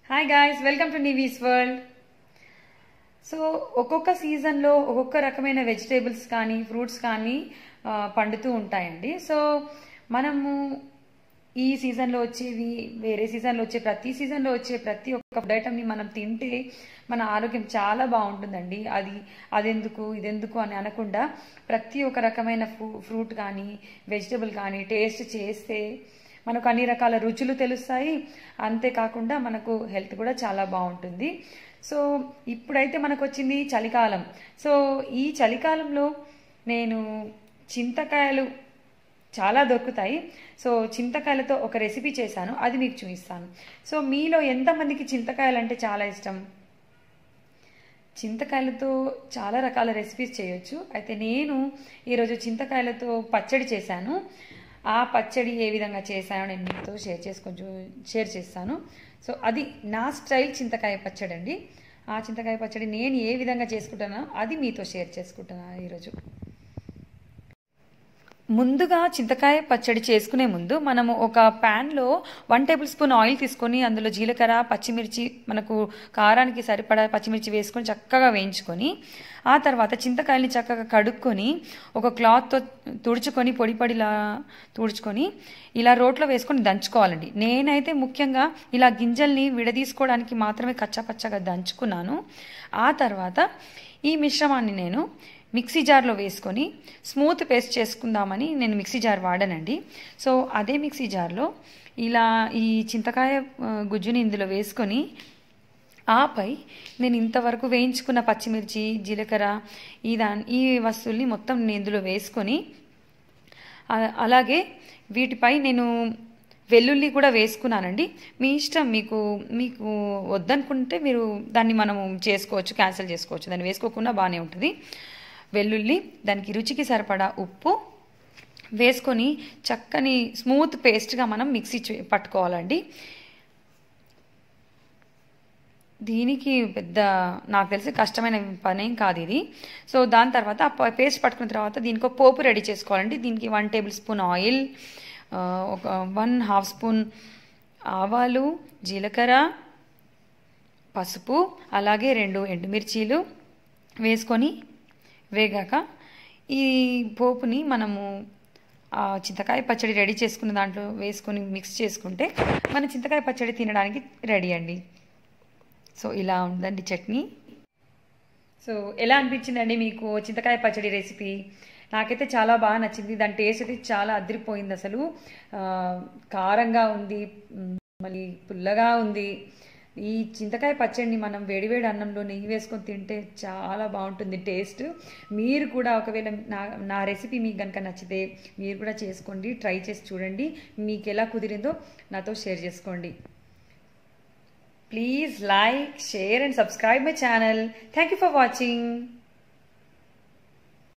Hi guys welcome to నీవీస్ world so ఒక్కొక్క సీజన్లో ఒక్కొక్క రకమైన వెజిటేబుల్స్ కానీ ఫ్రూట్స్ కానీ ఆ, పండుతూ ఉంటాయండి సో మనము ఈ సీజన్లో వచ్చేవి వేరే సీజన్లో వచ్చే ప్రతి సీజన్లో వచ్చే ప్రతి ఒక్క ఫుడ్ ఐటమ్ని మనం తింటే మన ఆరోగ్యం చాలా బాగుంటుందండి అది అదెందుకు ఇదెందుకు అని అనకుండా ప్రతి ఒక్క రకమైన ఫ్రూ- ఫ్రూట్ కానీ వెజిటేబుల్ కానీ టేస్ట్ చేస్తే మనకు అన్ని రకాల రుచులు తెలుస్తాయి అంతేకాకుండా మనకు హెల్త్ కూడా చాలా బాగుంటుంది సో ఇప్పుడైతే మనకు వచ్చింది చలికాలం సో ఈ చలికాలంలో నేను చింతకాయలు చాలా దొరుకుతాయి సో చింతకాయలతో ఒక రెసిపీ చేశాను అది మీకు చూపిస్తాను సో మీలో ఎంతమందికి చింతకాయలు అంటే చాలా ఇష్టం చింతకాయలతో చాలా రకాల రెసిపీస్ చేయొచ్చు అయితే నేను ఈరోజు చింతకాయలతో పచ్చడి చేశాను ఆ పచ్చడి ఏ విధంగా చేశానో నేను మీతో షేర్ చేసుకొని షేర్ చేస్తాను సో అది నా స్టైల్ చింతకాయ పచ్చడి అండి ఆ చింతకాయ పచ్చడి నేను ఏ విధంగా చేసుకుంటానో అది మీతో షేర్ చేసుకుంటున్నాను ఈరోజు ముందుగా చింతకాయ పచ్చడి చేసుకునే ముందు మనము ఒక ప్యాన్లో వన్ టేబుల్ స్పూన్ ఆయిల్ తీసుకొని అందులో జీలకర్ర పచ్చిమిర్చి మనకు కారానికి సరిపడా పచ్చిమిర్చి వేసుకొని చక్కగా వేయించుకొని ఆ తర్వాత చింతకాయల్ని చక్కగా కడుక్కొని ఒక క్లాత్తో తుడుచుకొని పొడి పొడిలా తుడుచుకొని ఇలా రోట్లో వేసుకొని దంచుకోవాలండి నేనైతే ముఖ్యంగా ఇలా గింజల్ని విడదీసుకోవడానికి మాత్రమే కచ్చాపచ్చగా దంచుకున్నాను ఆ తర్వాత ఈ మిశ్రమాన్ని నేను మిక్సీ జార్లో వేసుకొని స్మూత్ పేస్ట్ చేసుకుందామని నేను మిక్సీ జార్ వాడానండి సో అదే మిక్సీ జార్లో ఇలా ఈ చింతకాయ ఆ, గుజ్జుని ఇందులో వేసుకొని ఆపై నేను ఇంతవరకు వేయించుకున్న పచ్చిమిర్చి జీలకర్ర ఈ దా ఈ వస్తువుల్ని మొత్తం నేను ఇందులో వేసుకొని ఆ- అలాగే వీటిపై నేను వెల్లుల్లి కూడా వేసుకున్నానండి మీ ఇష్టం మీకు మీకు వద్దనుకుంటే మీరు దాన్ని మనము చేసుకోవచ్చు క్యాన్సిల్ చేసుకోవచ్చు దాన్ని వేసుకోకుండా బాగానే ఉంటుంది వెల్లుల్లి దానికి రుచికి సరిపడా ఉప్పు వేసుకొని చక్కని స్మూత్ పేస్ట్గా మనం మిక్సీ చే- పట్టుకోవాలండి దీనికి పెద్ద నాకు తెలిసి కష్టమైన పనేం కాదు ఇది సో దాని తర్వాత ఆ ప- పేస్ట్ పట్టుకున్న తర్వాత దీనికి ఒక పోపు రెడీ చేసుకోవాలండి దీనికి వన్ టేబుల్ స్పూన్ ఆయిల్ ఆ, ఒక వన్ హాఫ్ స్పూన్ ఆవాలు జీలకర్ర పసుపు అలాగే రెండు ఎండుమిర్చీలు వేసుకొని వేగాక ఈ పోపుని మనము ఆ చింతకాయ పచ్చడి రెడీ చేసుకున్న దాంట్లో వేసుకొని మిక్స్ చేసుకుంటే మన చింతకాయ పచ్చడి తినడానికి రెడీ అండి సో ఇలా ఉందండి చట్నీ సో ఎలా అనిపించిందండి మీకు చింతకాయ పచ్చడి రెసిపీ నాకైతే చాలా బాగా నచ్చింది దాని టేస్ట్ అయితే చాలా అదిరిపోయింది అసలు ఆ, కారంగా ఉంది మ్, మళ్ళీ పుల్లగా ఉంది ఈ చింతకాయ పచ్చడిని మనం వేడివేడి అన్నంలో నెయ్యి వేసుకొని తింటే చాలా బాగుంటుంది టేస్ట్ మీరు కూడా ఒకవేళ నా నా రెసిపీ మీకు కనుక నచ్చితే మీరు కూడా చేసుకోండి ట్రై చేసి చూడండి మీకు ఎలా కుదిరిందో నాతో షేర్ చేసుకోండి Please like, share and subscribe my channel. Thank you for watching.